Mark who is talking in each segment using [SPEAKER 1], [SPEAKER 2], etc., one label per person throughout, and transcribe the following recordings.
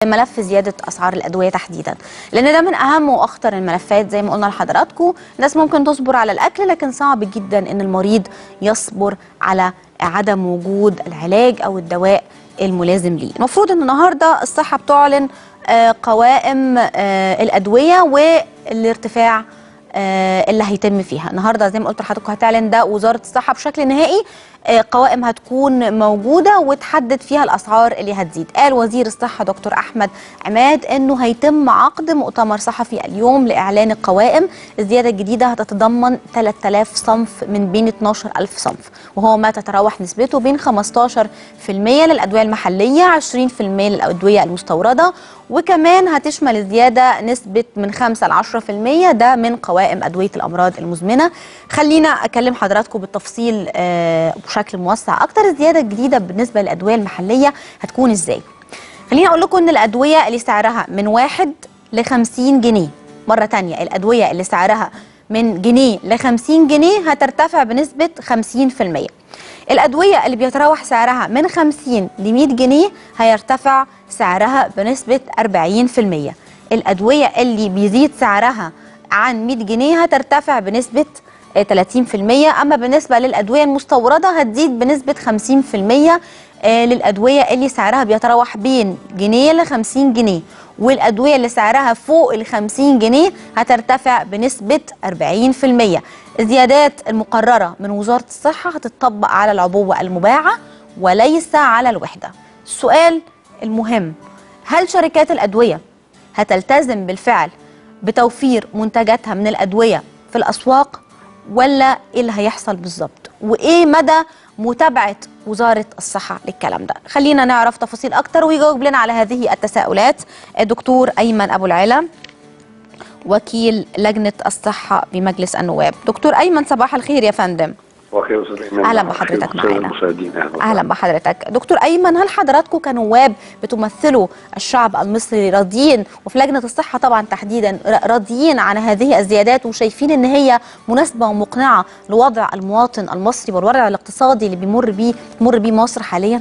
[SPEAKER 1] ملف زياده اسعار الادويه تحديدا لان ده من اهم واخطر الملفات زي ما قلنا لحضراتكم الناس ممكن تصبر على الاكل لكن صعب جدا ان المريض يصبر على عدم وجود العلاج او الدواء الملازم ليه المفروض ان النهارده الصحه بتعلن آه، قوائم آه، الادويه والارتفاع آه، اللي هيتم فيها النهارده زي ما قلت لحضراتكم هتعلن ده وزاره الصحه بشكل نهائي آه، قوائم هتكون موجوده وتحدد فيها الاسعار اللي هتزيد قال وزير الصحه دكتور احمد عماد انه هيتم عقد مؤتمر صحفي اليوم لاعلان القوائم الزياده الجديده هتتضمن 3000 صنف من بين 12000 صنف وهو ما تتراوح نسبته بين 15% للادويه المحليه 20% للادويه المستورده وكمان هتشمل الزياده نسبه من 5 ل 10% ده من قوائم ادويه الامراض المزمنه خلينا اكلم حضراتكم بالتفصيل آه، بشكل موسع اكتر الزياده الجديده بالنسبه للادويه المحليه هتكون ازاي خليني اقول لكم ان الادويه اللي سعرها من 1 ل 50 جنيه مره تانية الادويه اللي سعرها من جنيه ل 50 جنيه هترتفع بنسبه 50% الأدوية اللي بيتراوح سعرها من 50 ل 100 جنيه هيرتفع سعرها بنسبة 40% الأدوية اللي بيزيد سعرها عن 100 جنيه هترتفع بنسبة آه، 30% أما بالنسبة للأدوية المستوردة هتزيد بنسبة 50% آه، للأدوية اللي سعرها بيتراوح بين جنيه ل 50 جنيه والأدوية اللي سعرها فوق ال 50 جنيه هترتفع بنسبة 40% الزيادات المقررة من وزارة الصحة هتطبق على العبوة المباعة وليس على الوحدة السؤال المهم هل شركات الأدوية هتلتزم بالفعل بتوفير منتجاتها من الأدوية في الأسواق ولا إيه اللي هيحصل بالظبط وإيه مدى متابعة وزارة الصحة للكلام ده خلينا نعرف تفاصيل أكتر ويجاوب لنا على هذه التساؤلات الدكتور أيمن أبو العلا وكيل لجنة الصحة بمجلس النواب دكتور أيمن صباح الخير يا فندم
[SPEAKER 2] وخير استاذ ايمان
[SPEAKER 1] أهلا
[SPEAKER 2] وخير
[SPEAKER 1] بحضرتك
[SPEAKER 2] أستاذ
[SPEAKER 1] معانا.
[SPEAKER 2] المشاهدين اهلا
[SPEAKER 1] اهلا
[SPEAKER 2] وسهلا.
[SPEAKER 1] بحضرتك دكتور ايمن هل حضراتكم كنواب بتمثلوا الشعب المصري راضيين وفي لجنه الصحه طبعا تحديدا ر- راضيين عن هذه الزيادات وشايفين ان هي مناسبه ومقنعه لوضع المواطن المصري والوضع الاقتصادي اللي بيمر بيه بتمر بيه مصر حاليا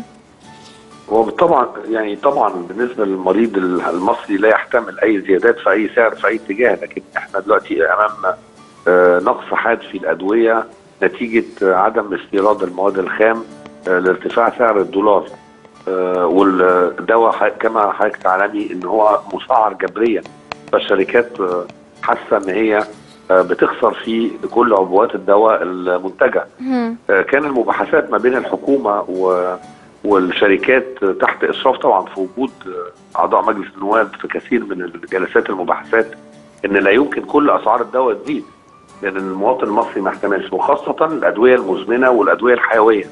[SPEAKER 2] هو طبعا يعني طبعا بالنسبه للمريض المصري لا يحتمل اي زيادات في اي سعر في اي اتجاه لكن احنا دلوقتي امامنا آه، نقص حاد في الادويه نتيجه آه، عدم استيراد المواد الخام آه، لارتفاع سعر الدولار آه، والدواء ح- كما حضرتك تعلمي ان هو مسعر جبريا فالشركات آه، حاسه ان هي آه، بتخسر في كل عبوات الدواء المنتجه آه، كان المباحثات ما بين الحكومه و والشركات تحت اشراف طبعا في وجود آه، اعضاء مجلس النواب في كثير من الجلسات المباحثات ان لا يمكن كل اسعار الدواء تزيد لان المواطن المصري ما يحتملش وخاصه الادويه المزمنه والادويه الحيويه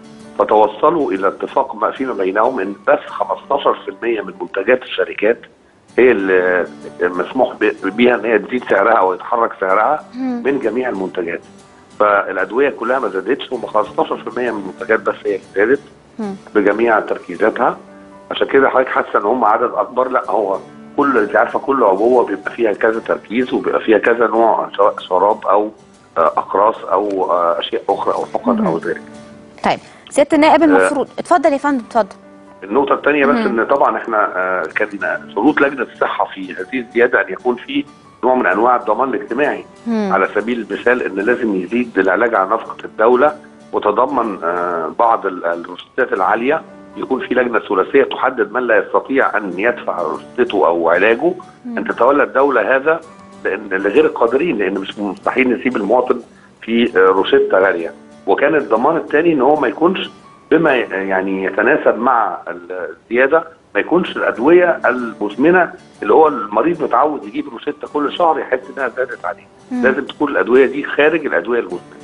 [SPEAKER 2] فتوصلوا الى اتفاق ما فيما بينهم ان بس 15% من منتجات الشركات هي اللي مسموح ب- بيها ان هي تزيد سعرها او يتحرك سعرها من جميع المنتجات فالادويه كلها ما زادتش هم 15% من المنتجات بس هي اللي زادت
[SPEAKER 1] مم.
[SPEAKER 2] بجميع تركيزاتها عشان كده حضرتك حاسه ان هم عدد اكبر لا هو كل انت عارفه كل عبوه بيبقى فيها كذا تركيز وبيبقى فيها كذا نوع سواء شراب او آه، اقراص او آه، اشياء اخرى او حقن او ذلك
[SPEAKER 1] طيب سياده النائب المفروض اتفضل يا فندم اتفضل
[SPEAKER 2] النقطة الثانية بس
[SPEAKER 1] مم.
[SPEAKER 2] ان طبعا احنا آه، كان شروط لجنة الصحة في هذه الزيادة ان يكون في نوع من انواع الضمان الاجتماعي
[SPEAKER 1] مم.
[SPEAKER 2] على سبيل المثال ان لازم يزيد العلاج على نفقة الدولة وتضمن آه، بعض ال- الروشتات العالية يكون في لجنة ثلاثية تحدد من لا يستطيع ان يدفع روشتته او علاجه ان تتولى الدولة هذا لان لغير القادرين لان مش مستحيل نسيب المواطن في آه، روشتة غالية وكان الضمان الثاني ان هو ما يكونش بما يعني يتناسب مع الزياده ما يكونش الادويه المزمنه اللي هو المريض متعود يجيب روشته كل شهر يحس انها زادت عليه لازم تكون الادويه دي خارج الادويه المزمنه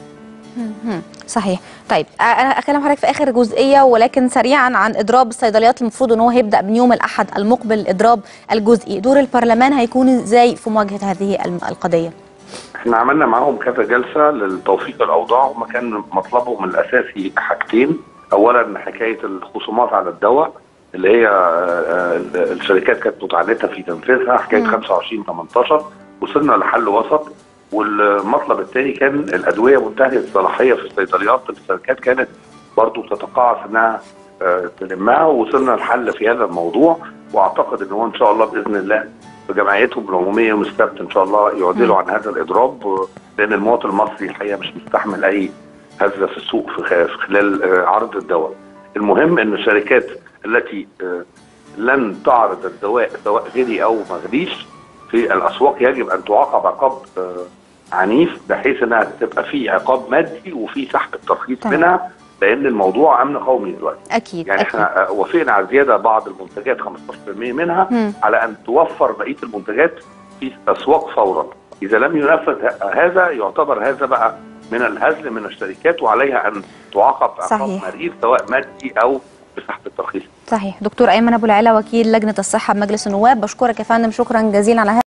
[SPEAKER 1] مم. صحيح طيب أ- انا اكلم حضرتك في اخر جزئيه ولكن سريعا عن اضراب الصيدليات المفروض ان هو هيبدا من يوم الاحد المقبل الاضراب الجزئي دور البرلمان هيكون ازاي في مواجهه هذه الم- القضيه
[SPEAKER 2] احنا عملنا معاهم كذا جلسه للتوفيق الاوضاع وما كان مطلبهم الاساسي حاجتين اولا حكايه الخصومات على الدواء اللي هي آه، آه، الشركات كانت متعنته في تنفيذها حكايه
[SPEAKER 1] مم.
[SPEAKER 2] 25 18 وصلنا لحل وسط والمطلب الثاني كان الادويه منتهيه الصلاحيه في الصيدليات الشركات كانت برضو تتقاعس انها آه، تلمها ووصلنا لحل في هذا الموضوع واعتقد ان هو ان شاء الله باذن الله في جمعيتهم العموميه يوم السبت ان شاء الله يعدلوا عن هذا الاضراب لان المواطن المصري الحقيقه مش مستحمل اي هزه في السوق في خ- في خلال آه، عرض الدواء. المهم ان الشركات التي آه، لن تعرض الدواء سواء غلي او ما غليش في الاسواق يجب ان تعاقب عقاب آه، عنيف بحيث انها تبقى في عقاب مادي وفي سحب الترخيص
[SPEAKER 1] تمام.
[SPEAKER 2] منها لان الموضوع امن قومي دلوقتي.
[SPEAKER 1] اكيد
[SPEAKER 2] يعني
[SPEAKER 1] اكيد
[SPEAKER 2] احنا آه، وافقنا على زياده بعض المنتجات 15% منها
[SPEAKER 1] مم.
[SPEAKER 2] على ان توفر بقيه المنتجات في الاسواق فورا اذا لم ينفذ ه- هذا يعتبر هذا بقى من الهزل من الشركات وعليها ان تعاقب عقاب
[SPEAKER 1] صحيح.
[SPEAKER 2] مرير سواء مادي او بسحب الترخيص
[SPEAKER 1] صحيح دكتور ايمن ابو العلا وكيل لجنه الصحه بمجلس النواب بشكرك يا فندم شكرا جزيلا على هذا